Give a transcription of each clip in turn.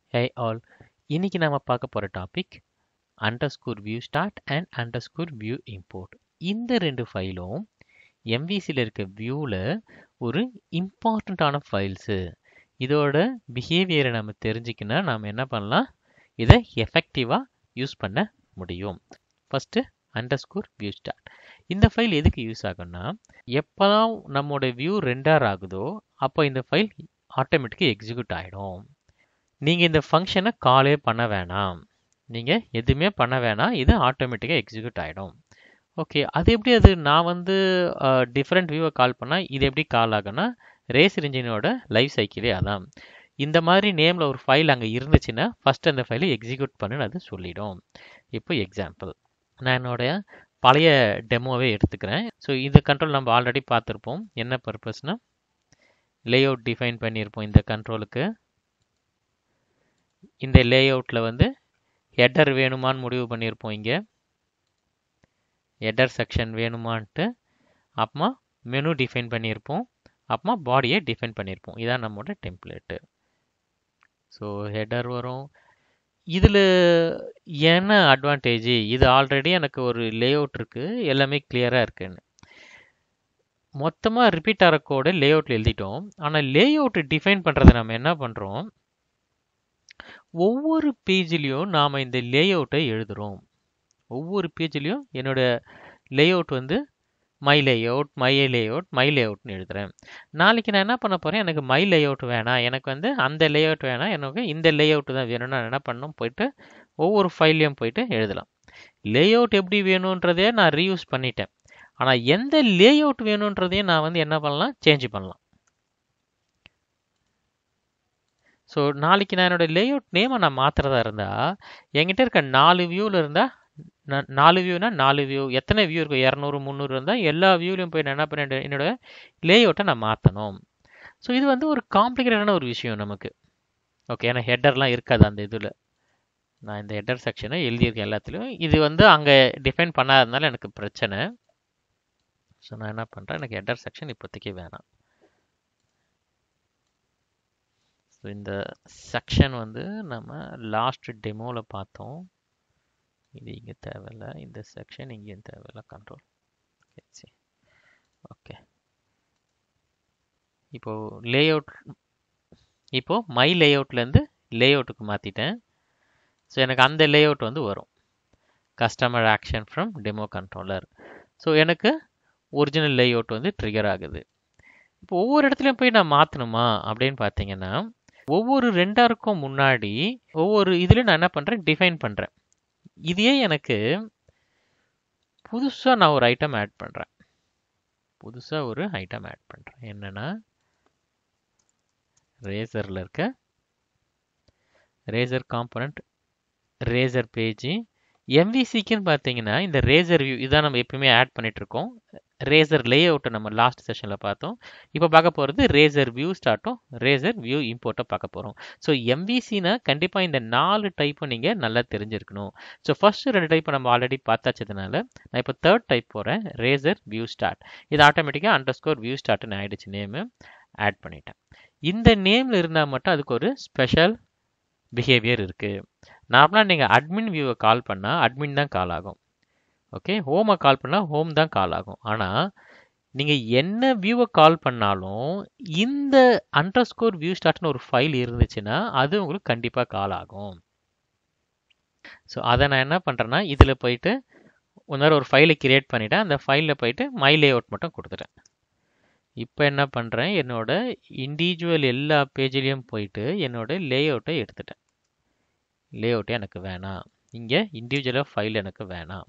hey all இன்னைக்கு நாம பார்க்க போற topic underscore view start and underscore view import இந்த ரெண்டு ஃபைலும் எம்விசியில் இருக்க வியூவில் ஒரு இம்பார்ட்டண்ட்டான ஃபைல்ஸு இதோட பிஹேவியரை நம்ம தெரிஞ்சுக்கினா நாம் என்ன பண்ணலாம் இதை எஃபெக்டிவாக யூஸ் பண்ண முடியும் ஃபஸ்ட்டு அண்டர்ஸ்கோர் வியூ ஸ்டார்ட் இந்த ஃபைல் எதுக்கு யூஸ் ஆகும்னா எப்போதான் நம்மளோட வியூ ரெண்டார் ஆகுதோ அப்போ இந்த ஃபைல் ஆட்டோமேட்டிக்காக எக்ஸிக்யூட் ஆகிடும் நீங்கள் இந்த ஃபங்க்ஷனை காலே பண்ண வேணாம் நீங்கள் எதுவுமே பண்ண வேணாம் இது ஆட்டோமேட்டிக்காக எக்ஸிக்யூட் ஆகிடும் ஓகே அது எப்படி அது நான் வந்து டிஃப்ரெண்ட் வியூவை கால் பண்ணால் இது எப்படி கால் ஆகும்னா ரேசர் இன்ஜினோட லைஃப் சைக்கிளே அதான் இந்த மாதிரி நேமில் ஒரு ஃபைல் அங்கே இருந்துச்சுன்னா ஃபஸ்ட் அந்த ஃபைலை எக்ஸிக்யூட் பண்ணுன்னு அது சொல்லிடும் இப்போ எக்ஸாம்பிள் நான் என்னோடைய பழைய டெமோவே எடுத்துக்கிறேன் ஸோ இந்த கண்ட்ரோல் நம்ம ஆல்ரெடி பார்த்துருப்போம் என்ன பர்பஸ்னால் லே அவுட் டிஃபைன் பண்ணியிருப்போம் இந்த கண்ட்ரோலுக்கு இந்த லே அவுட்டில் வந்து ஹெட்டர் வேணுமான்னு முடிவு பண்ணியிருப்போம் இங்கே ஹெட்டர் செக்ஷன் வேணுமான்ட்டு அப்புறமா மெனு டிஃபைன் பண்ணியிருப்போம் அப்புறமா பாடியை டிஃபைன் பண்ணியிருப்போம் இதான் நம்மளோட டெம்ப்ளேட்டு ஸோ ஹெட்டர் வரும் இதில் என்ன அட்வான்டேஜ் இது ஆல்ரெடி எனக்கு ஒரு லே அவுட் இருக்குது எல்லாமே கிளியராக இருக்குன்னு மொத்தமாக ரிப்பீட் ஆகிற கோடு லே அவுட்டில் எழுதிட்டோம் ஆனால் லே அவுட் டிஃபைன் பண்ணுறதை நம்ம என்ன பண்ணுறோம் ஒவ்வொரு பேஜ்லேயும் நாம் இந்த லே அவுட்டை எழுதுகிறோம் ஒவ்வொரு பேஜ்லேயும் என்னோட லே அவுட் வந்து my layout my layout my லே அவுட்னு எழுதுகிறேன் நாளைக்கு நான் என்ன பண்ண போகிறேன் எனக்கு மை லே அவுட் வேணாம் எனக்கு வந்து அந்த லே அவுட் வேணாம் எனக்கு இந்த லே அவுட் தான் வேணும்னு நான் என்ன பண்ணணும் போயிட்டு ஒவ்வொரு ஃபைல்லையும் போயிட்டு எழுதலாம் லே அவுட் எப்படி வேணுன்றதே நான் ரீயூஸ் பண்ணிட்டேன் ஆனால் எந்த லே அவுட் வேணுன்றதையும் நான் வந்து என்ன பண்ணலாம் சேஞ்ச் பண்ணலாம் ஸோ நாளைக்கு நான் என்னோட லே அவுட் நேமை நான் மாற்றுறதா இருந்தால் என்கிட்ட இருக்க நாலு வியூவில் இருந்தால் நாலு வியூனா நாலு வியூ எத்தனை வியூ இருக்கும் இரநூறு முந்நூறு இருந்தால் எல்லா வியூலையும் போய் நான் என்ன பண்ண என்னோட லே அவுட்டை நான் மாற்றணும் ஸோ இது வந்து ஒரு காம்ப்ளிகேட்டடான ஒரு விஷயம் நமக்கு ஓகே ஏன்னா ஹெட்டர்லாம் இருக்காது அந்த இதில் நான் இந்த ஹெட்டர் செக்ஷனை எழுதியிருக்கேன் எல்லாத்துலேயும் இது வந்து அங்கே டிஃபைன் பண்ணாததுனால எனக்கு பிரச்சனை ஸோ நான் என்ன பண்ணுறேன் எனக்கு ஹெட்டர் செக்ஷன் இப்போதைக்கு வேணாம் ஸோ இந்த செக்ஷன் வந்து நம்ம லாஸ்ட் டெமோவில் பார்த்தோம் இது இங்கே தேவையில்லை இந்த செக்ஷன் இங்கேயும் தேவையில்லை கண்ட்ரோல் சரி ஓகே இப்போது லே அவுட் இப்போது மை லே அவுட்லேருந்து லே அவுட்டுக்கு மாற்றிட்டேன் ஸோ எனக்கு அந்த லே அவுட் வந்து வரும் customer action from demo controller so எனக்கு ஒரிஜினல் லே அவுட் வந்து ட்ரிகர் ஆகுது இப்போ ஒவ்வொரு இடத்துலையும் போய் நான் மாற்றணுமா அப்படின்னு பார்த்தீங்கன்னா ஒவ்வொரு ரெண்டாருக்கும் முன்னாடி ஒவ்வொரு இதுலையும் நான் என்ன பண்ணுறேன் டிஃபைன் பண்ணுறேன் இதையே எனக்கு புதுசாக நான் ஒரு ஐட்டம் ஆட் பண்ணுறேன் புதுசாக ஒரு ஐட்டம் ஆட் பண்ணுறேன் என்னென்னா ரேசரில் இருக்க ரேசர் காம்பனண்ட் ரேசர் பேஜ் எம்விசிக்குன்னு பார்த்தீங்கன்னா இந்த ரேசர் வியூ இதான் நம்ம எப்பயுமே ஆட் பண்ணிட்டு இருக்கோம் ரேசர் லே அவுட்டை நம்ம லாஸ்ட் செஷனில் பார்த்தோம் இப்போ பார்க்க போகிறது ரேசர் வியூ ஸ்டார்ட்டும் ரேசர் வியூ இம்போர்ட்டை பார்க்க போகிறோம் ஸோ எம்விசினா கண்டிப்பாக இந்த நாலு டைப்பும் நீங்கள் நல்லா தெரிஞ்சிருக்கணும் ஸோ ஃபர்ஸ்ட் ரெண்டு டைப்பை நம்ம ஆல்ரெடி பார்த்தாச்சதுனால நான் இப்போ தேர்ட் டைப் போகிறேன் ரேசர் வியூ ஸ்டார்ட் இது ஆட்டோமேட்டிக்காக அண்டர் ஸ்கோர் வியூ ஸ்டார்ட்னு ஆயிடுச்சு நேமு ஆட் பண்ணிட்டேன் இந்த நேமில் இருந்தால் மட்டும் அதுக்கு ஒரு ஸ்பெஷல் பிஹேவியர் இருக்குது நார்மலாக நீங்கள் அட்மின் வியூவை கால் பண்ணால் அட்மின் தான் கால் ஆகும் ஓகே ஹோமை கால் பண்ணால் ஹோம் தான் கால் ஆகும் ஆனால் நீங்கள் என்ன வியூவை கால் பண்ணாலும் இந்த அண்டர் ஸ்கோர் வியூ ஸ்டார்ட்னு ஒரு ஃபைல் இருந்துச்சுன்னா அது உங்களுக்கு கண்டிப்பாக கால் ஆகும் ஸோ அதை நான் என்ன பண்ணுறேன்னா இதில் போயிட்டு ஒரு நேரம் ஒரு ஃபைலை கிரியேட் பண்ணிவிட்டேன் அந்த ஃபைலில் போயிட்டு மை லே அவுட் மட்டும் கொடுத்துட்டேன் இப்போ என்ன பண்ணுறேன் என்னோட இண்டிவிஜுவல் எல்லா பேஜ்லேயும் போயிட்டு என்னோட லே அவுட்டை எடுத்துட்டேன் லே அவுட்டே எனக்கு வேணாம் இங்கே இண்டிவிஜுவலாக ஃபைல் எனக்கு வேணாம்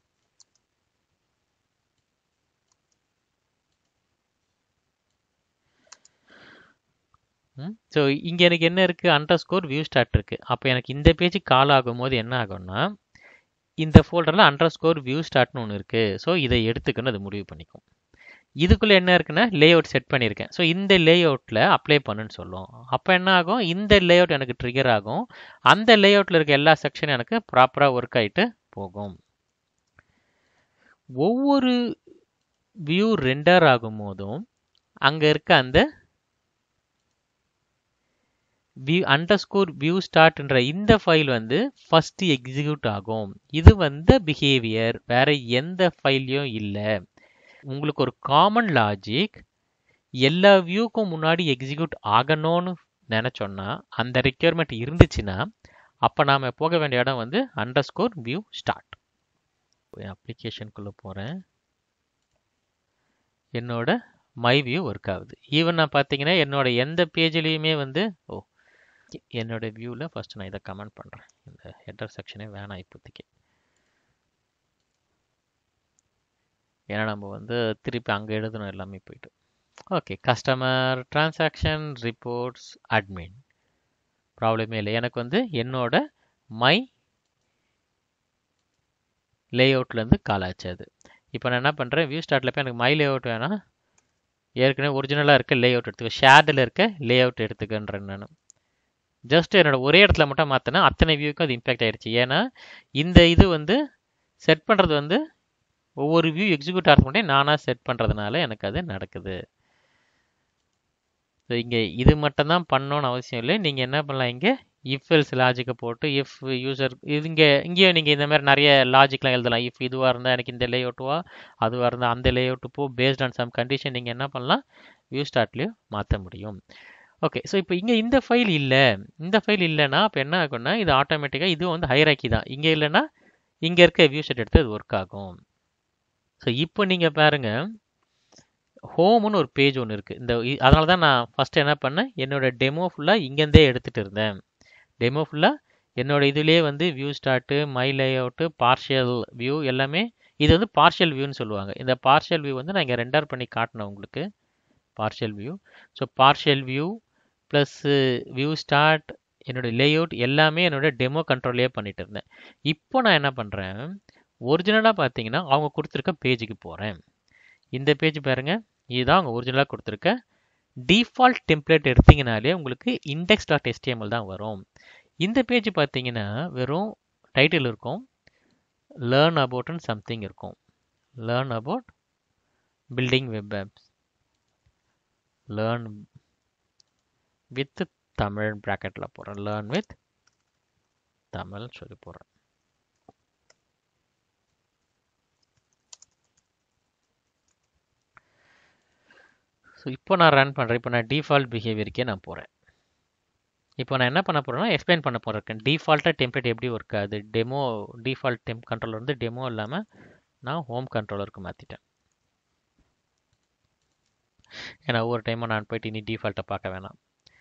ஸோ இங்கே எனக்கு என்ன இருக்குது அண்டர் ஸ்கோர் வியூ ஸ்டார்ட் இருக்குது அப்போ எனக்கு இந்த பேஜ் கால் ஆகும்போது என்ன ஆகும்னா இந்த ஃபோல்டரில் அண்டர் ஸ்கோர் வியூ ஸ்டார்ட்னு ஒன்று இருக்குது ஸோ இதை எடுத்துக்கணும் அது முடிவு பண்ணிக்கும் இதுக்குள்ளே என்ன இருக்குன்னா லே அவுட் செட் பண்ணியிருக்கேன் ஸோ இந்த லே அவுட்டில் அப்ளை பண்ணுன்னு சொல்லும் அப்போ என்ன ஆகும் இந்த லே அவுட் எனக்கு ட்ரிகர் ஆகும் அந்த லே அவுட்டில் இருக்க எல்லா செக்ஷனும் எனக்கு ப்ராப்பராக ஒர்க் ஆகிட்டு போகும் ஒவ்வொரு வியூ ரெண்டர் ஆகும் போதும் அங்கே இருக்க அந்த வியூ அண்டர் ஸ்கோர் வியூ ஸ்டார்ட்ன்ற இந்த ஃபைல் வந்து ஃபர்ஸ்ட் எக்ஸிக்யூட் ஆகும் இது வந்து பிஹேவியர் வேற எந்த ஃபைல்லையும் இல்லை உங்களுக்கு ஒரு காமன் லாஜிக் எல்லா வியூக்கும் முன்னாடி எக்ஸிக்யூட் ஆகணும்னு நினச்சோன்னா அந்த ரெக்யர்மெண்ட் இருந்துச்சுன்னா அப்போ நாம் போக வேண்டிய இடம் வந்து அண்டர் ஸ்கோர் வியூ ஸ்டார்ட் அப்ளிகேஷனுக்குள்ளே போகிறேன் என்னோட மை வியூ ஒர்க் ஆகுது ஈவன் நான் பார்த்தீங்கன்னா என்னோட எந்த பேஜ்லேயுமே வந்து ஓ என்னோட வியூவில் ஃபஸ்ட் நான் இதை கமெண்ட் பண்ணுறேன் இந்த ஹெட்டர் செக்ஷனே வேணாம் இப்போதைக்கு ஏன்னா நம்ம வந்து திருப்பி அங்கே எழுதணும் எல்லாமே போயிட்டு okay customer transaction reports admin ப்ராப்ளமே இல்லை எனக்கு வந்து என்னோட மை லே அவுட்லேருந்து கால் ஆச்சு அது இப்போ நான் என்ன பண்ணுறேன் வியூ ஸ்டார்ட்டில் போய் எனக்கு மை லே அவுட் வேணாம் ஏற்கனவே ஒரிஜினலாக இருக்க லே அவுட் எடுத்துக்க ஷேர்டில் இருக்க லே அவுட் எடுத்துக்கன்றேன் நான் ஜஸ்ட் என்னோட ஒரே இடத்துல மட்டும் மாற்றினா அத்தனை வியூக்கும் அது இம்பேக்ட் ஆயிடுச்சு ஏன்னா இந்த இது வந்து செட் பண்ணுறது வந்து ஒவ்வொரு வியூ எக்ஸிக்யூட் ஆகிறது மட்டும் நானாக செட் பண்ணுறதுனால எனக்கு அது நடக்குது ஸோ இங்கே இது மட்டும் தான் பண்ணணும்னு அவசியம் இல்லை நீங்கள் என்ன பண்ணலாம் இங்கே இஃப் எல்ஸ் லாஜிக்கை போட்டு இஃப் யூசர் இது இங்கே இங்கேயும் நீங்கள் இந்த மாதிரி நிறைய லாஜிக்லாம் எழுதலாம் இஃப் இதுவாக இருந்தால் எனக்கு இந்த லே அவுட்டுவா அதுவாக இருந்தால் அந்த லே அவுட்டு போ பேஸ்ட் ஆன் சம் கண்டிஷன் நீங்கள் என்ன பண்ணலாம் வியூ ஸ்டார்ட்லேயும் மாற்ற முடியும் ஓகே ஸோ இப்போ இங்கே இந்த ஃபைல் இல்லை இந்த ஃபைல் இல்லைன்னா அப்போ என்ன ஆகும்னா இது ஆட்டோமேட்டிக்காக இதுவும் வந்து ஹைராக்கி தான் இங்கே இல்லைன்னா இங்கே இருக்க வியூ செட் எடுத்து அது ஒர்க் ஆகும் ஸோ இப்போ நீங்கள் பாருங்கள் ஹோம்னு ஒரு பேஜ் ஒன்று இருக்குது இந்த அதனால தான் நான் ஃபஸ்ட்டு என்ன பண்ணேன் என்னோட டெமோ ஃபுல்லாக இங்கேருந்தே எடுத்துகிட்டு இருந்தேன் டெமோ ஃபுல்லாக என்னோட இதுலேயே வந்து view start my layout partial view எல்லாமே இது வந்து பார்ஷியல் வியூன்னு சொல்லுவாங்க இந்த பார்ஷியல் வியூ வந்து நான் இங்கே ரெண்டர் பண்ணி காட்டினேன் உங்களுக்கு partial view so partial view plus view start என்னோடய லே அவுட் எல்லாமே என்னோட டெமோ கண்ட்ரோல்லே பண்ணிட்டு இருந்தேன் இப்போ நான் என்ன பண்ணுறேன் ஒரிஜினலாக பார்த்தீங்கன்னா அவங்க கொடுத்துருக்க பேஜுக்கு போகிறேன் இந்த பேஜ் பாருங்கள் இதுதான் அவங்க ஒரிஜினலாக கொடுத்துருக்க டிஃபால்ட் டெம்ப்ளேட் எடுத்தீங்கனாலே உங்களுக்கு இண்டெக்ஸ் டாட் எஸ்டிஎம்எல் தான் வரும் இந்த பேஜ் பார்த்தீங்கன்னா வெறும் டைட்டில் இருக்கும் லேர்ன் அபவுட்னு சம்திங் இருக்கும் learn about building web apps learn with Tamil ப்ராக்கெட்டில் போகிறேன் லேர்ன் வித் தமிழ் சொல்லி போகிறேன் ஸோ இப்போ நான் ரன் பண்ணுறேன் இப்போ நான் டிஃபால்ட் பிஹேவியருக்கே நான் போகிறேன் இப்போ நான் என்ன பண்ண போகிறேன்னா எக்ஸ்பிளைன் பண்ண போகிறேன் டிஃபால்ட்டாக டெம்ப்ளேட் எப்படி ஒர்க் ஆகுது டெமோ டிஃபால்ட் டெம் கண்ட்ரோலர் வந்து டெமோ இல்லாமல் நான் ஹோம் கண்ட்ரோலருக்கு மாற்றிட்டேன் ஏன்னா ஒவ்வொரு டைமும் நான் போயிட்டு இனி டிஃபால்ட்டை பார்க்க வேணாம்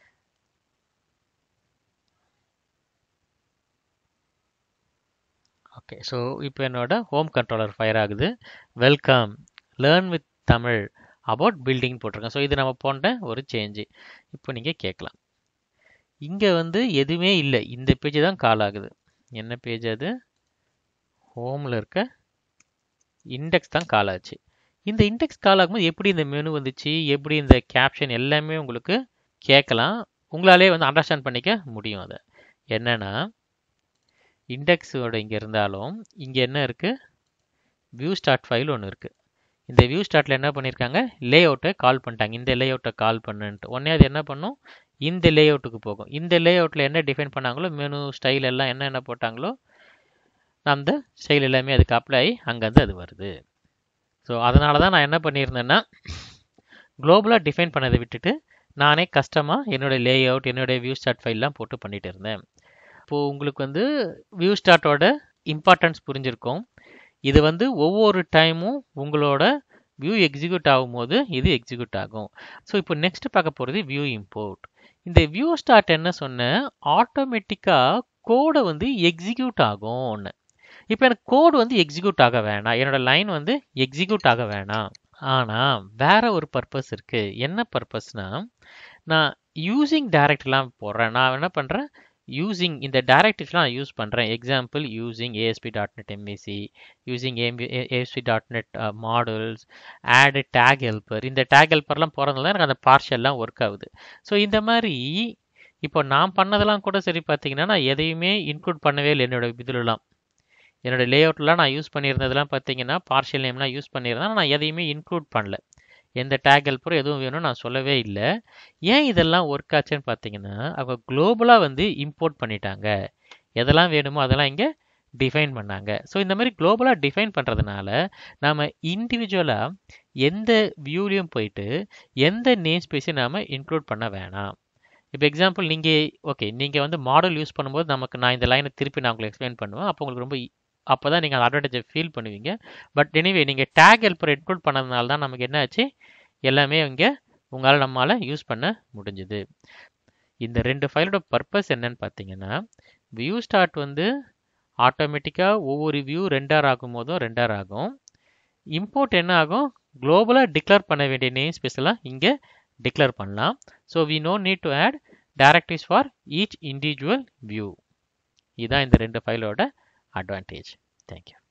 ஓகே ஸோ இப்போ என்னோட ஹோம் கண்ட்ரோலர் ஃபயர் ஆகுது welcome learn with Tamil about building போட்டிருக்கேன் ஸோ இது நம்ம போன்ற ஒரு சேஞ்சு இப்போ நீங்கள் கேட்கலாம் இங்கே வந்து எதுவுமே இல்லை இந்த பேஜ் தான் கால் ஆகுது என்ன பேஜ் அது ஹோமில் இருக்க இண்டெக்ஸ் தான் கால் ஆச்சு இந்த இண்டெக்ஸ் கால் ஆகும்போது எப்படி இந்த மெனு வந்துச்சு எப்படி இந்த கேப்ஷன் எல்லாமே உங்களுக்கு கேட்கலாம் உங்களாலே வந்து அண்டர்ஸ்டாண்ட் பண்ணிக்க முடியும் அதை என்னென்னா இண்டெக்ஸோட இங்கே இருந்தாலும் இங்கே என்ன இருக்குது வியூ ஸ்டார்ட் ஃபைல் ஒன்று இருக்குது இந்த வியூ ஸ்டார்ட்டில் என்ன பண்ணியிருக்காங்க லே அவுட்டை கால் பண்ணிட்டாங்க இந்த லே அவுட்டை கால் பண்ணுன்ட்டு உடனே அது என்ன பண்ணும் இந்த லே அவுட்டுக்கு போகும் இந்த லே அவுட்டில் என்ன டிஃபைன் பண்ணாங்களோ மெனு ஸ்டைல் எல்லாம் என்ன என்ன போட்டாங்களோ அந்த ஸ்டைல் எல்லாமே அதுக்கு அப்ளை ஆகி அங்கேருந்து அது வருது ஸோ அதனால தான் நான் என்ன பண்ணியிருந்தேன்னா குளோபலாக டிஃபைன் பண்ணதை விட்டுட்டு நானே கஷ்டமாக என்னோடய லே அவுட் என்னுடைய வியூ ஸ்டார்ட் ஃபைல்லாம் போட்டு பண்ணிகிட்டு இருந்தேன் இப்போது உங்களுக்கு வந்து வியூ ஸ்டார்ட்டோட இம்பார்ட்டன்ஸ் புரிஞ்சிருக்கும் இது வந்து ஒவ்வொரு டைமும் உங்களோட வியூ எக்ஸிக்யூட் ஆகும்போது இது எக்ஸிக்யூட் ஆகும் ஸோ இப்போ நெக்ஸ்ட் பார்க்க போகிறது வியூ இம்போர்ட் இந்த வியூ ஸ்டார்ட் என்ன சொன்னேன் ஆட்டோமேட்டிக்காக கோடை வந்து எக்ஸிக்யூட் ஆகும்னு இப்போ எனக்கு கோடு வந்து எக்ஸிக்யூட் ஆக வேணாம் என்னோட லைன் வந்து எக்ஸிக்யூட் ஆக வேணாம் ஆனால் வேற ஒரு பர்பஸ் இருக்குது என்ன பர்பஸ்னால் நான் யூஸிங் டைரக்ட்லாம் போடுறேன் நான் என்ன பண்ணுறேன் யூஸிங் இந்த டைரக்டிவ்ஸ்லாம் நான் யூஸ் பண்ணுறேன் example using ASP dot net MVC using ஏம்பி ஏஎஸ்பி டாட் நெட் மாடல்ஸ் ஆடு டேக் ஹெல்ப்பர் இந்த டேக் ஹெல்ப்பர்லாம் போகிறதுனால எனக்கு அந்த பார்ஷல்லாம் ஒர்க் ஆகுது ஸோ இந்த மாதிரி இப்போ நான் பண்ணதெல்லாம் கூட சரி பார்த்தீங்கன்னா நான் எதையுமே இன்க்ளூட் பண்ணவே இல்லை என்னோட இதுலலாம் என்னோட லே அவுட்லாம் நான் யூஸ் பண்ணியிருந்ததெல்லாம் பார்த்தீங்கன்னா பார்ஷியல் நேம்லாம் யூஸ் பண்ணியிருந்தேன் நான் எதையுமே இன்க்ளூட் பண்ணல எந்த டேக் ஹெல்ப்பரும் எதுவும் வேணும் நான் சொல்லவே இல்லை ஏன் இதெல்லாம் ஒர்க் ஆச்சுன்னு பார்த்தீங்கன்னா அவங்க குளோபலாக வந்து இம்போர்ட் பண்ணிட்டாங்க எதெல்லாம் வேணுமோ அதெல்லாம் இங்கே டிஃபைன் பண்ணாங்க ஸோ இந்த மாதிரி குளோபலாக டிஃபைன் பண்ணுறதுனால நாம் இண்டிவிஜுவலாக எந்த வியூலையும் போயிட்டு எந்த நேம் ஸ்பேஸையும் நாம் இன்க்ளூட் பண்ண வேணாம் இப்போ எக்ஸாம்பிள் நீங்கள் ஓகே நீங்கள் வந்து மாடல் யூஸ் பண்ணும்போது நமக்கு நான் இந்த லைனை திருப்பி நான் உங்களுக்கு எக்ஸ்பிளைன் பண்ணுவேன் அப்போ உங்களுக்கு ரொம்ப அப்போ தான் நீங்கள் அந்த அட்வான்டேஜை ஃபீல் பண்ணுவீங்க பட் எனிவே நீங்கள் டேக் ஹெல்ப்பர் இன்க்ளூட் பண்ணதுனால தான் நமக்கு என்ன ஆச்சு எல்லாமே இங்கே உங்களால் நம்மளால் யூஸ் பண்ண முடிஞ்சுது இந்த ரெண்டு ஃபைலோட பர்பஸ் என்னன்னு பார்த்தீங்கன்னா வியூ ஸ்டார்ட் வந்து ஆட்டோமேட்டிக்காக ஒவ்வொரு வியூ ரெண்டார் ஆகும் போதும் ரெண்டார் ஆகும் இம்போர்ட் என்ன ஆகும் குளோபலாக டிக்ளேர் பண்ண வேண்டிய நேம் ஸ்பேஸ்லாம் இங்கே டிக்ளேர் பண்ணலாம் so we no need to add directives for each individual view இதுதான் இந்த ரெண்டு ஃபைலோட அட்வான்டேஜ் தேங்க்யூ